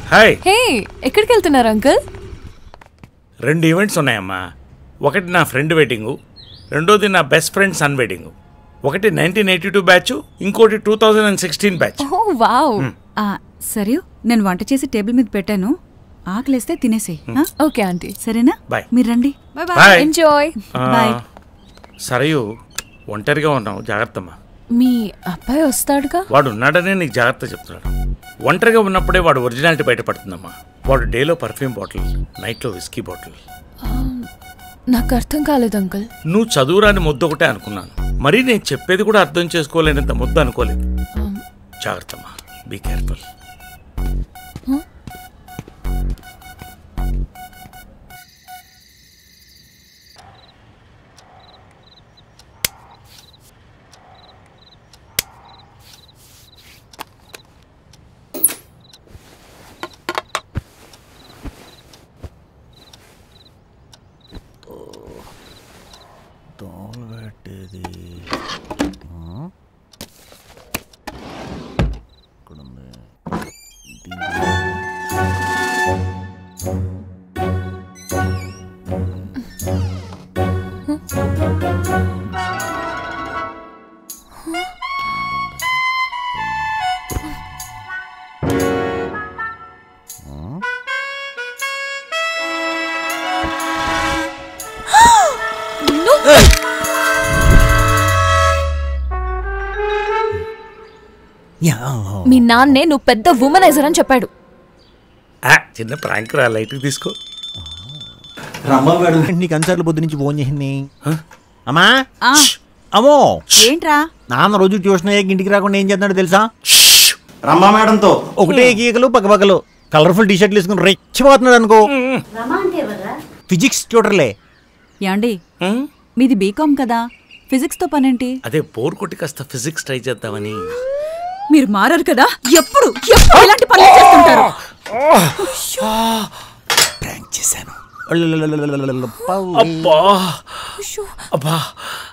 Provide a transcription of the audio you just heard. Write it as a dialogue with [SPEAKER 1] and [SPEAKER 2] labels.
[SPEAKER 1] Hi
[SPEAKER 2] hey ఎక్కడికి వెళ్తున్నారు uncle
[SPEAKER 1] రెండు ఈవెంట్స్ ఉన్నాయమ్మా ఒకటి నా ఫ్రెండ్ వెడ్డింగు రెండోది నా బెస్ట్ ఫ్రెండ్ సన్ వెడ్డింగు ఒకటి నైన్టీన్ ఎయిటీ టూ బ్యాచ్ ఇంకోటి two thousand and sixteen batch
[SPEAKER 2] oh wow
[SPEAKER 3] ఆ, సరే నేను వంట చేసి టేబుల్ మీద పెట్టాను ఆకలేస్తే తినేసేయ్ ఆ?
[SPEAKER 2] ఓకే ఆంటీ
[SPEAKER 3] సరేనా
[SPEAKER 1] Bye.
[SPEAKER 3] మీరు రండి bye bye
[SPEAKER 1] bye
[SPEAKER 2] enjoy
[SPEAKER 3] bye
[SPEAKER 1] Sarayu ఒంటరిగా ఉన్నావు జాగ్రత్తమ్మా
[SPEAKER 2] మీ అబ్బాయి వస్తాడుగా
[SPEAKER 1] వాడు ఉన్నాడనే నీకు జాగ్రత్త చెప్తున్నాడు ఒంటరిగా ఉన్నప్పుడే వాడు ఒరిజినాలిటీ బయటపడుతుందమ్మా వాడు డేలో పర్ఫ్యూమ్ బాటిల్ నైట్లో విస్కీ బాటిల్
[SPEAKER 2] నాకు అర్థం కాలేదు అంకుల్
[SPEAKER 1] నువ్వు చదువురాని ముద్ద ఒకటే అనుకున్నాను మరీ నేను చెప్పేది కూడా అర్థం చేసుకోలేనంత ముద్ద అనుకోలేదు జాగ్రత్తమ్మా బీ కేర్ఫుల్
[SPEAKER 2] మీ నాన్నే నువ్వు పెద్ద ఉమనైజర్ అని చెప్పాడు
[SPEAKER 1] ఆ, చిన్న ప్రాంక్ రా లైట్కి తీసుకో
[SPEAKER 4] రమ్మవాడు నీకు అన్సార్లు పొద్దు నుంచి ఫోన్ చేసింది అమ్మా
[SPEAKER 3] ఆ,
[SPEAKER 4] అమ్మో
[SPEAKER 3] ఏంట్రా
[SPEAKER 4] నాన్న రోజు ట్యూషన్ అయ్యాక ఇంటికి రాకుండా ఏం చేస్తున్నాడు తెలుసా
[SPEAKER 5] రమ్మా మేడంతో
[SPEAKER 4] ఒకటే గీకలు పక్కపక్కలు కలర్ఫుల్ టీ షర్ట్లు వేసుకుని రెచ్చిపోతున్నాడు అనుకో ఫిజిక్స్ ట్యూటర్లే
[SPEAKER 3] యాండి
[SPEAKER 1] ఉమ్,
[SPEAKER 3] మీది బీకామ్ కదా ఫిజిక్స్ తో పనేంటి
[SPEAKER 1] అదే బోర్ కొట్టి కాస్త ఫిజిక్స్ ట్రై చేద్దామని
[SPEAKER 3] మీరు మారారు కదా ఎప్పుడు ఎప్పుడు ఇలాంటి పనులు చేస్తుంటారు
[SPEAKER 4] ప్రాంక్ చేశాను
[SPEAKER 1] అబ్బా అబ్బా